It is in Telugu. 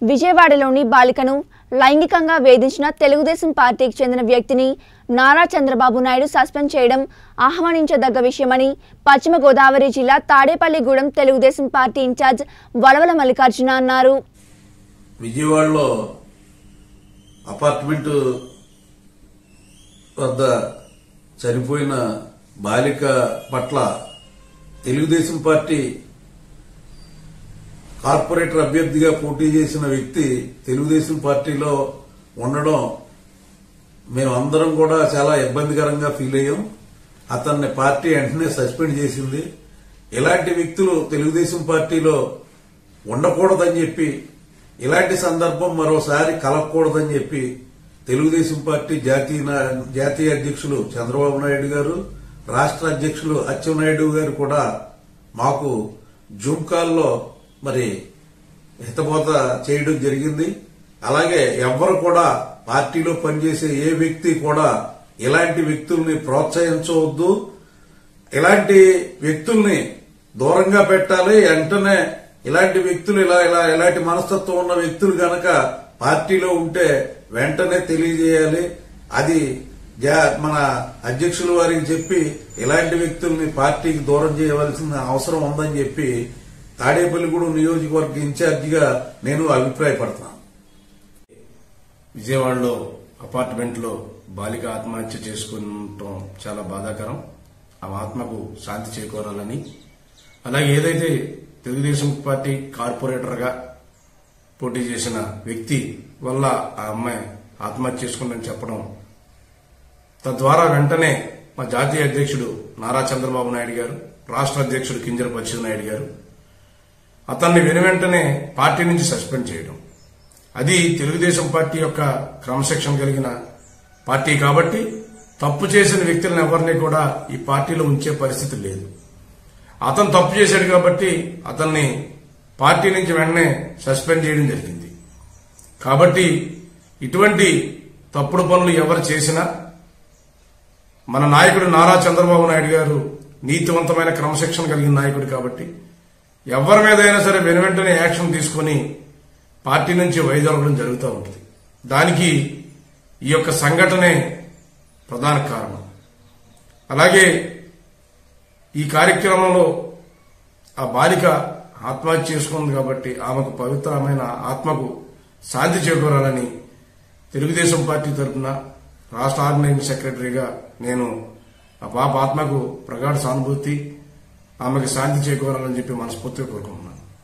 విజయవాడలోని బాలికను లైంగికంగా వేధించిన తెలుగుదేశం పార్టీకి చెందిన వ్యక్తిని నారా చంద్రబాబు నాయుడు సస్పెండ్ చేయడం ఆహ్వానించదగ్గ విషయమని పశ్చిమ గోదావరి జిల్లా తాడేపల్లిగూడెం తెలుగుదేశం పార్టీ ఇన్ఛార్జ్ వలవల మల్లికార్జున అన్నారు విజయవాడలో అపార్ట్మెంట్ వద్ద చనిపోయిన బాలిక పట్ల తెలుగుదేశం పార్టీ కార్పొరేటర్ అభ్యర్థిగా పోటీ చేసిన వ్యక్తి తెలుగుదేశం పార్టీలో ఉండడం మేమందరం కూడా చాలా ఇబ్బందికరంగా ఫీల్ అయ్యాం అతన్ని పార్టీ వెంటనే సస్పెండ్ చేసింది ఇలాంటి వ్యక్తులు తెలుగుదేశం పార్టీలో ఉండకూడదని చెప్పి ఇలాంటి సందర్భం మరోసారి కలగకూడదని చెప్పి తెలుగుదేశం పార్టీ జాతీయ నా- జాతీయ అధ్యక్షులు చంద్రబాబు నాయుడు గారు రాష్ట్ర అధ్యక్షులు అచ్చెన్నాయుడు గారు కూడా మాకు జూమ్ కాల్లో మరి హితబోధ చేయడం జరిగింది అలాగే ఎవ్వరు కూడా పార్టీలో పనిచేసే ఏ వ్యక్తి కూడా ఇలాంటి వ్యక్తుల్ని ప్రోత్సహించవద్దు ఇలాంటి వ్యక్తుల్ని దూరంగా పెట్టాలి వెంటనే ఇలాంటి వ్యక్తులు ఇలా ఇలా ఇలాంటి మనస్తత్వం ఉన్న వ్యక్తులు గనక పార్టీలో ఉంటే వెంటనే తెలియజేయాలి అది జా- మన అధ్యక్షుల వారికి చెప్పి ఇలాంటి వ్యక్తుల్ని పార్టీకి దూరం చేయవలసిన అవసరం ఉందని చెప్పి తాడేపల్లిగూడెం నియోజకవర్గ ఇన్ఛార్జిగా నేను అభిప్రాయపడుతున్నాను విజయవాడలో అపార్ట్మెంట్లో బాలిక ఆత్మహత్య చేసుకుంటాం చాలా బాధాకరం ఆ ఆత్మకు శాంతి చేకూరాలని అలాగే ఏదైతే తెలుగుదేశం పార్టీ కార్పొరేటర్గా పోటీ చేసిన వ్యక్తి వల్ల ఆ అమ్మాయి ఆత్మహత్య చేసుకుందని చెప్పడం తద్వారా వెంటనే మా జాతీయ అధ్యక్షుడు నారా చంద్రబాబు నాయుడు గారు రాష్ట్ర అధ్యక్షుడు కింజర నాయుడు గారు అతన్ని వెను వెంటనే పార్టీ నుంచి సస్పెండ్ చేయడం అది తెలుగుదేశం పార్టీ యొక్క క్రమశిక్షణ కలిగిన పార్టీ కాబట్టి తప్పు చేసిన వ్యక్తులను ఎవరిని కూడా ఈ పార్టీలో ఉంచే పరిస్థితి లేదు అతను తప్పు చేశాడు కాబట్టి అతన్ని పార్టీ నుంచి వెంటనే సస్పెండ్ చేయడం జరిగింది కాబట్టి ఇటువంటి తప్పుడు పనులు ఎవరు చేసినా మన నాయకుడు నారా చంద్రబాబు నాయుడు గారు నీతివంతమైన క్రమశిక్షణ కలిగిన నాయకుడు కాబట్టి ఎవరి మీదైనా సరే వెను వెంటనే యాక్షన్ తీసుకుని పార్టీ నుంచి వైదొలగడం జరుగుతూ ఉంటుంది దానికి ఈ యొక్క సంఘటనే ప్రధాన కారణం అలాగే ఈ కార్యక్రమంలో ఆ బాలిక ఆత్మహత్య చేసుకుంది కాబట్టి ఆమెకు పవిత్రమైన ఆత్మకు శాంతి చేకూరాలని తెలుగుదేశం పార్టీ తరఫున రాష్ట్ర ఆర్గనైజింగ్ సెక్రటరీగా నేను ఆ పాప ఆత్మకు ప్రగాఢ సానుభూతి ఆమెకు శాంతి చేకూరాలని చెప్పి మనస్ఫూర్తిగా కోరుకుంటున్నాను